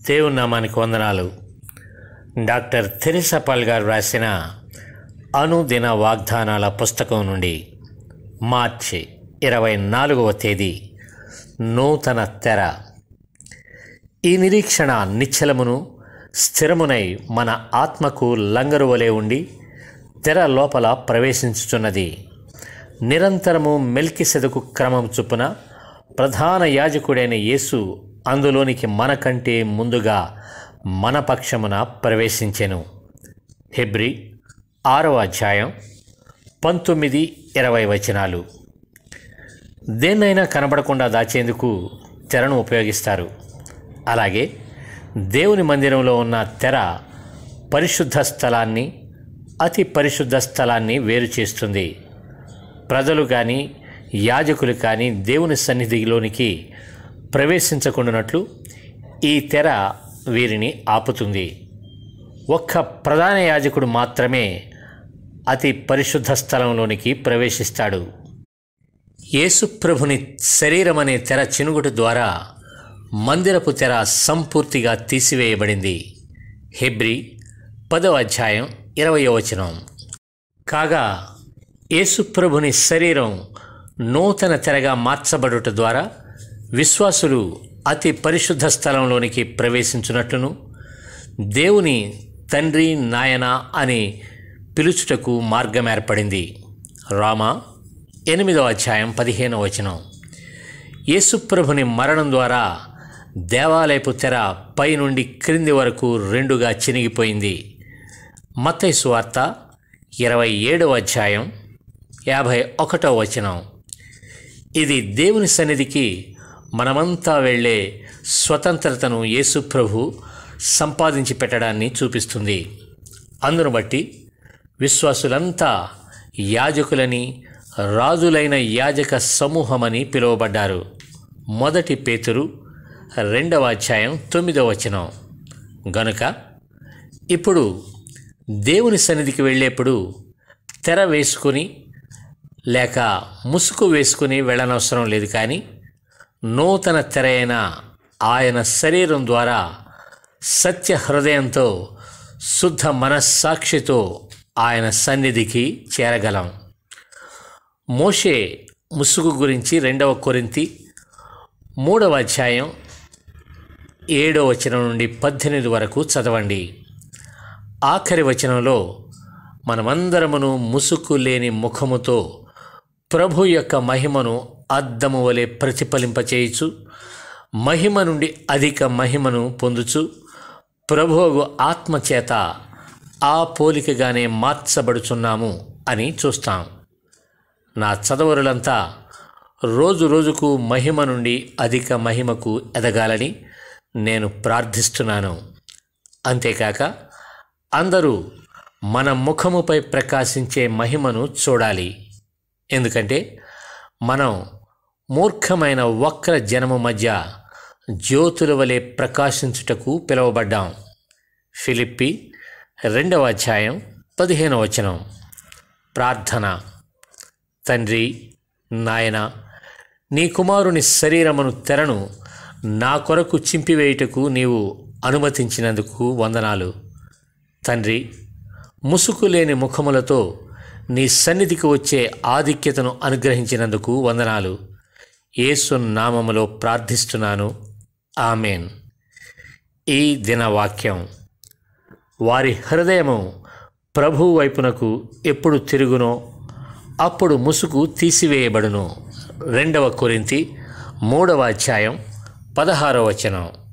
దేవుని నామానికి వందనాలు డాక్టర్ థెరిసా పాల్ గారు రాసిన అనుదిన వాగ్దానాల పుస్తకం నుండి మార్చి ఇరవై నాలుగవ తేదీ నూతన తెర ఈ నిరీక్షణ నిశ్చలమును స్థిరమునై మన ఆత్మకు లంగరు వలె ఉండి తెర లోపల ప్రవేశించుచున్నది నిరంతరము మెల్కిసెదకు క్రమం చొప్పున ప్రధాన యాజకుడైన యేసు అందులోనికి మనకంటే ముందుగా మన పక్షమున ప్రవేశించెను హెబ్రి ఆరవ అధ్యాయం పంతొమ్మిది ఇరవై వచనాలు దేన్నైనా కనబడకుండా దాచేందుకు తెరను ఉపయోగిస్తారు అలాగే దేవుని మందిరంలో ఉన్న తెర పరిశుద్ధ స్థలాన్ని అతి పరిశుద్ధ స్థలాన్ని వేరు చేస్తుంది ప్రజలు కానీ యాజకులు కానీ దేవుని సన్నిధిలోనికి ప్రవేశించకుండానట్లు ఈ తెర వీరిని ఆపుతుంది ఒక్క ప్రధాన యాజకుడు మాత్రమే అతి పరిశుద్ధ స్థలంలోనికి ప్రవేశిస్తాడు యేసుప్రభుని శరీరం అనే తెర చినుగుట ద్వారా మందిరపు తెర సంపూర్తిగా తీసివేయబడింది హెబ్రి పదవ అధ్యాయం ఇరవయో వచనం కాగా యేసుప్రభుని శరీరం నూతన తెరగా మార్చబడుట ద్వారా విశ్వాసులు అతి పరిశుద్ధ స్థలంలోనికి ప్రవేశించున్నట్లును దేవుని తండ్రి నాయన అని పిలుచుటకు మార్గం ఏర్పడింది రామ ఎనిమిదవ అధ్యాయం పదిహేనవ వచనం యేసుప్రభుని మరణం ద్వారా దేవాలయపు తెర పై నుండి క్రింది వరకు రెండుగా చినిగిపోయింది మత్తయి సువార్త ఇరవై ఏడవ అధ్యాయం యాభై ఒకటవ వచనం ఇది దేవుని సన్నిధికి మనమంతా వెళ్ళే స్వతంత్రతను యేసుప్రభు సంపాదించి పెట్టడాన్ని చూపిస్తుంది అందును బట్టి విశ్వాసులంతా యాజకులని రాజులైన యాజక సమూహమని పిలువబడ్డారు మొదటి పేతురు రెండవ అధ్యాయం తొమ్మిదవ వచనం గనుక ఇప్పుడు దేవుని సన్నిధికి వెళ్ళేప్పుడు తెర వేసుకుని లేక ముసుగు వేసుకుని వెళ్ళనవసరం లేదు కానీ నూతన తెర అయిన ఆయన శరీరం ద్వారా సత్య హృదయంతో శుద్ధ మనస్సాక్షితో ఆయన సన్నిధికి చేరగలం మోషే ముసుగు గురించి రెండవ కొరింతి మూడవ అధ్యాయం ఏడవ వచనం నుండి పద్దెనిమిది వరకు చదవండి ఆఖరి వచనంలో మనమందరమును ముసుగు లేని ముఖముతో ప్రభు యొక్క మహిమను అద్దము వలె ప్రతిఫలింపచేయచ్చు మహిమ నుండి అధిక మహిమను పొందుచు ప్రభువు ఆత్మచేత ఆ పోలికగానే మార్చబడుచున్నాము అని చూస్తాం నా చదవరులంతా రోజు రోజుకు మహిమ నుండి అధిక మహిమకు ఎదగాలని నేను ప్రార్థిస్తున్నాను అంతేకాక అందరూ మన ముఖముపై ప్రకాశించే మహిమను చూడాలి ఎందుకంటే మనం మూర్ఖమైన వక్ర జనము మధ్య జ్యోతుల వలె ప్రకాశించుటకు పిలువబడ్డాం ఫిలిప్పి రెండవ అధ్యాయం పదిహేనవ వచనం ప్రార్థన తండ్రి నాయన నీ కుమారుని శరీరమును తెరను నా కొరకు చింపివేయుటకు నీవు అనుమతించినందుకు వందనాలు తండ్రి ముసుగు లేని ముఖములతో నీ సన్నిధికి వచ్చే ఆధిక్యతను అనుగ్రహించినందుకు వందనాలు యేసు నామములో ప్రార్థిస్తున్నాను ఆమెన్ ఈ దినవాక్యం వారి హృదయము ప్రభు వైపునకు ఎప్పుడు తిరుగునో అప్పుడు ముసుగు తీసివేయబడును రెండవ కొరింతి మూడవ అధ్యాయం పదహారవ వచనం